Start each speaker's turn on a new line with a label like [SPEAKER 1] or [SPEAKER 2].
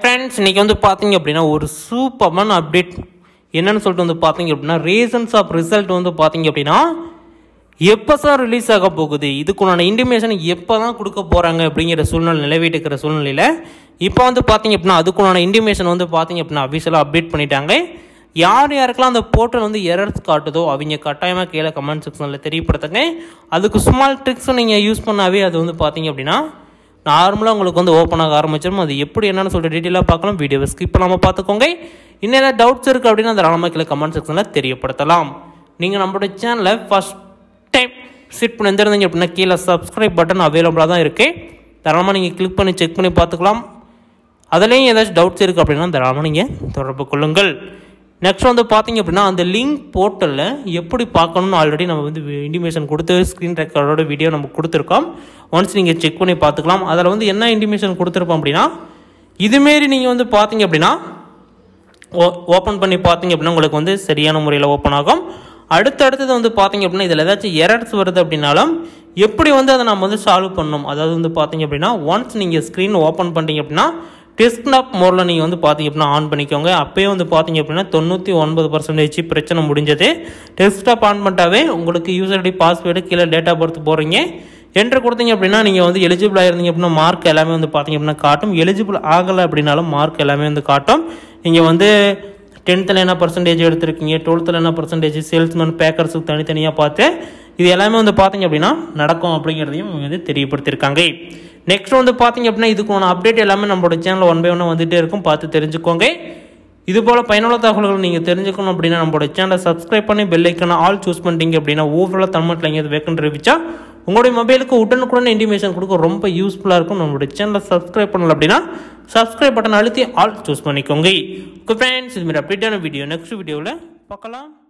[SPEAKER 1] friends இன்னைக்கு வந்து பார்த்தீங்க அப்படின்னா ஒரு சூப்பர்மான அப்டேட் என்னன்னு சொல்லிட்டு வந்து பார்த்தீங்க அப்படின்னா ரீசன்ஸ் ஆஃப் ரிசல்ட் வந்து பார்த்தீங்க அப்படின்னா எப்போ சார் ரிலீஸ் ஆக போகுது இதுக்குண்டான இன்டிமேஷன் எப்போ தான் கொடுக்க போகிறாங்க அப்படிங்கிற சூழ்நிலை நிலவிட்டு இருக்கிற சூழ்நிலையில் இப்போ வந்து பார்த்தீங்க அப்படின்னா அதுக்குண்டான இன்டிமேஷன் வந்து பார்த்தீங்க அப்படின்னா அஃபீஷியலாக அப்டேட் பண்ணிட்டாங்க யார் யாருக்கெல்லாம் அந்த போர்ட்டல் வந்து எரர்ஸ் காட்டுதோ அவங்க கட்டாயமாக கீழே கமெண்ட் செக்ஷனில் தெரியப்படுத்துங்க அதுக்கு ஸ்மால் ட்ரிக்ஸும் நீங்கள் யூஸ் பண்ணாவே அது வந்து பார்த்தீங்க அப்படின்னா நார்மலாக உங்களுக்கு வந்து ஓப்பன் ஆக ஆரம்பிச்சிடும் அது எப்படி என்னன்னு சொல்லிட்டு டீட்டெயிலாக பார்க்கலாம் வீடியோவை ஸ்கிப் பண்ணாமல் பார்த்துக்கோங்க இன்னும் ஏதாவது டவுட்ஸ் இருக்குது அப்படின்னா அந்த நார்மலாக கீழே கமெண்ட் செக்ஷனில் தெரியப்படுத்தலாம் நீங்கள் நம்மளோட சேனலை ஃபஸ்ட் டைம் சிட் பண்ணி இருந்தீங்க அப்படின்னா கீழே சப்ஸ்கிரைப் பட்டன் அவைலபிளாக தான் இருக்குது தாராளமாக நீங்கள் கிளிக் பண்ணி செக் பண்ணி பார்த்துக்கலாம் அதுலேயும் ஏதாச்சும் டவுட்ஸ் இருக்குது அப்படின்னா தாராளமாக நீங்கள் தொடர்பு கொள்ளுங்கள் நெக்ஸ்ட் வந்து பார்த்தீங்க அப்படின்னா அந்த லிங்க் போர்ட்டலில் எப்படி பார்க்கணும்னு ஆல்ரெடி நம்ம வந்து இன்டிமேஷன் கொடுத்து ஸ்க்ரீன் ரெக்கார்டோட வீடியோ நம்ம கொடுத்துருக்கோம் ஒன்ஸ் நீங்கள் செக் பண்ணி பார்த்துக்கலாம் அதில் வந்து என்ன இன்டிமேஷன் கொடுத்துருப்போம் அப்படின்னா இதுமாரி நீங்கள் வந்து பார்த்தீங்க அப்படின்னா ஓ ஓப்பன் பண்ணி பார்த்தீங்க அப்படின்னா உங்களுக்கு வந்து சரியான முறையில் ஓப்பன் ஆகும் அடுத்தடுத்தது வந்து பார்த்தீங்க அப்படின்னா இதில் ஏதாச்சும் எரர்ஸ் வருது அப்படின்னாலும் எப்படி வந்து அதை நம்ம வந்து சால்வ் பண்ணணும் அதாவது வந்து பார்த்தீங்க அப்படின்னா ஒன்ஸ் நீங்கள் ஸ்க்ரீன் ஓப்பன் பண்ணிட்டீங்க அப்படின்னா டெஸ்க்டாப் மோடில் நீங்கள் வந்து பார்த்தீங்க அப்படின்னா ஆன் பண்ணிக்கோங்க அப்போயே வந்து பார்த்தீங்க அப்படின்னா தொண்ணூற்றி ஒன்பது பர்சன்டேஜ் பிரச்சனை முடிஞ்சது டெஸ்க்டாப் ஆன் பண்ணிட்டாவே உங்களுக்கு யூசர் ஐடி பாஸ்வேர்டு கீழே டேட்டா பர்த் போடுறீங்க என்ட்ரு கொடுத்தீங்க அப்படின்னா நீங்கள் வந்து எலிஜிபிள் ஆயிருந்தீங்க அப்படின்னா மார்க் எல்லாமே வந்து பார்த்தீங்க அப்படின்னா காட்டும் எலிஜிபிள் ஆகலை அப்படின்னாலும் மார்க் எல்லாமே வந்து காட்டும் நீங்கள் வந்து டென்த்தில் என்ன பர்சன்டேஜ் எடுத்திருக்கீங்க டுவெல்த்தில் என்ன பர்சன்டேஜ் சேல்ஸ்மேன் பேக்கர்ஸுக்கு தனித்தனியாக பார்த்து இது எல்லாமே வந்து பார்த்தீங்க அப்படின்னா நடக்கும் அப்படிங்கிறதையும் இவங்க வந்து தெரியப்படுத்தியிருக்காங்க நெக்ஸ்ட் வந்து பார்த்தீங்க அப்படின்னா இதுக்கான அப்டேட் எல்லாமே நம்மளோட சேனலில் ஒன் பை ஒன்னாக வந்துகிட்டே இருக்கும் பார்த்து தெரிஞ்சுக்கோங்க இது போல் பயனுள்ள தகவல்கள் நீங்கள் தெரிஞ்சுக்கணும் அப்படின்னா நம்மளோட சேனலை சப்ஸ்கிரைப் பண்ணி பெல் ஐக்கனை ஆல் சூஸ் பண்ணிட்டீங்க அப்படின்னா ஓவராலாக தமிழ்நாட்டில் எங்கேயாவது வேக்கண்ட் இருந்துச்சா உங்களுடைய மொபைலுக்கு உடனுக்குடன் இன்டிமேஷன் கொடுக்க ரொம்ப யூஸ்ஃபுல்லாக இருக்கும் நம்மளுடைய சேனலை சப்ஸ்கிரைப் பண்ணல அப்படின்னா சப்ஸ்கிரைப் பட்டன் அழுத்தி ஆல் சூஸ் பண்ணிக்கோங்க ஓகே ஃப்ரெண்ட்ஸ் இதுமாரி அப்டேட்டான வீடியோ நெக்ஸ்ட் வீடியோவில் பார்க்கலாம்